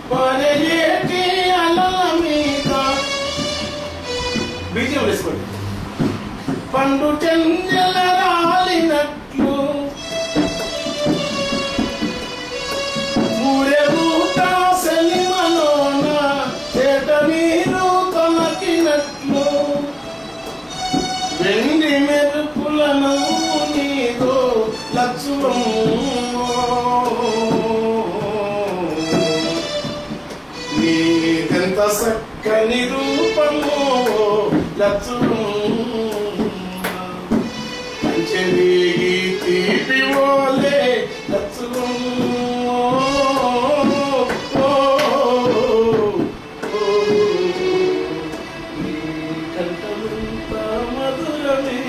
పరయేటి అలల మీద బీజం వేసుకోండి పండు చెంజల రాలినట్లు ఊరేగుట సెలిమలోన తేట నీరు తొలకినట్లు వెండి మెరుపుల నవ్వు నీదో లక్ష్మం నీదెంత చక్కని రూపము లక్ష్మం పంచని తీపి ఓలే లక్ష్మం కంటమంత మధురమే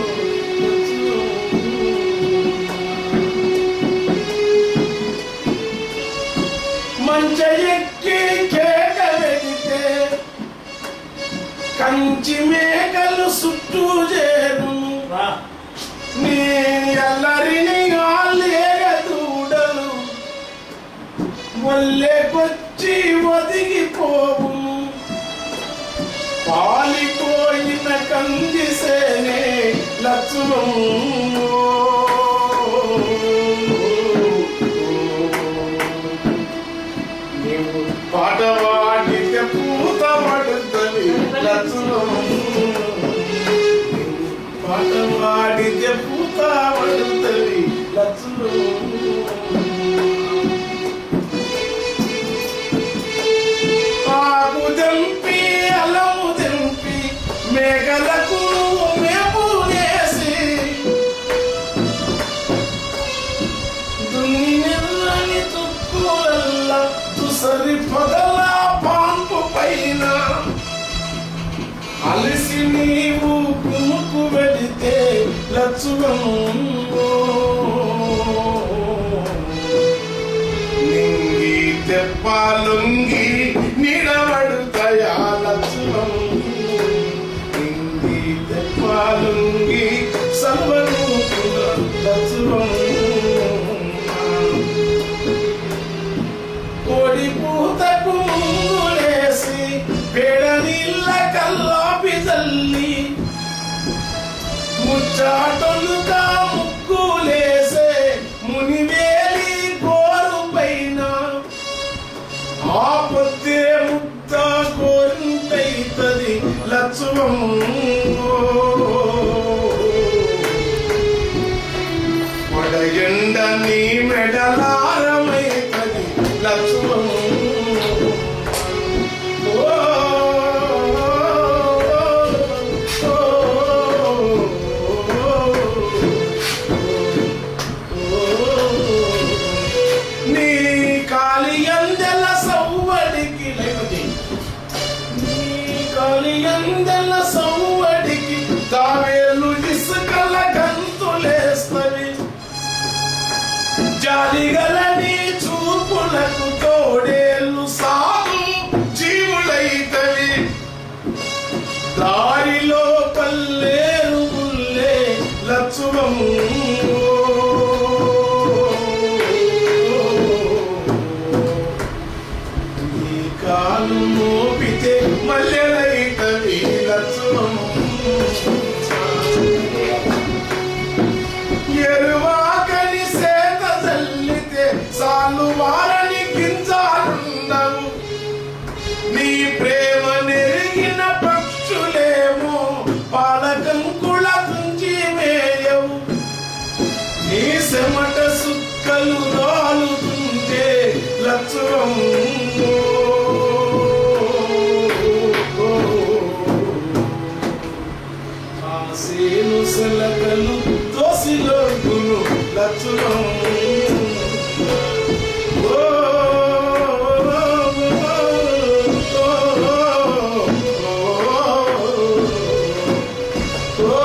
మంచ ఎక్కి కేక వెడితే కంచి మేకలు చుట్టూ చేరు నీ అల్లరిని ఆలేగ దూడలు వల్లెకొచ్చి ఒదిగిపోవు పాలిపోయిన కందిసేనే లక్ష్మం నీవు పాట పాడితే పూత పడుతుంది లక్ష్మం పాట పాడితే పూత పడుతుంది లక్ష్మం ఆకు తెంపి అలము తెంపి మేఘలకు మేపు వేసి దున్ని నిర్రని తుక్కులల్ల తుసరి పొదల పాంపు పైన అలసి నీవు కుముకు వెళితే లక్ష్మం నింగి తెప్పాలుంగి నిలబడుతాయా లక్ష్మం నింగి తెప్పాలుంగి సర్వరూపుల లక్ష్మం కోడి పూతకు ముంగులేసి పేడ నీళ్ళ కల్లాపి తల్లి ముచ్చాటలుగా ముగ్గులేసే మునివేలి గోరు పైన ఆ పొద్దే ముద్ద గోరింటైతది లక్ష్మం పొడగెండ నీ మెడలారమైతది లక్ష్మం ఓ, ఓ, నీ కాలి అందెల సవ్వడికి లేకపోతే నీ కాలి అందెల సవ్వడికి తావేలు ఇసుకల గంతులేస్తవి జాలిగల నీ చూపులకు తోడేళ్ళు సాగు జీవులైతవి దారిలో పల్లేరు గుల్లే లక్ష్మం నీ కాలు మోపితే మల్లెలైతవి లక్ష్మం ఎరువాకని సేత చల్లితే సాలు వారని గింజాలుండవు నీ ప్రేమ నెరిగిన పక్షులేమో పాలకంకుళ తుంచి మేయవు నీ చెమట సుక్కలు రాలుతుంటే లక్ష్మం ఆసేను సెలకలు దోసిలోగులు లక్ష్మం ఓ, ఓ, ఓ,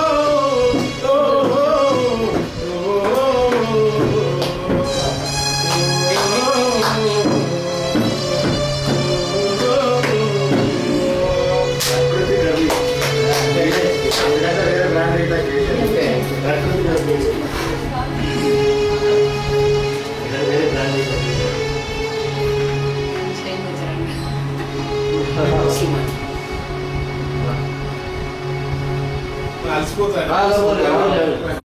ఓ, ఓ, ఓ, ఉన్నాయి అలసిపోతాను ఆ, లేవు, లేవు, లేవు.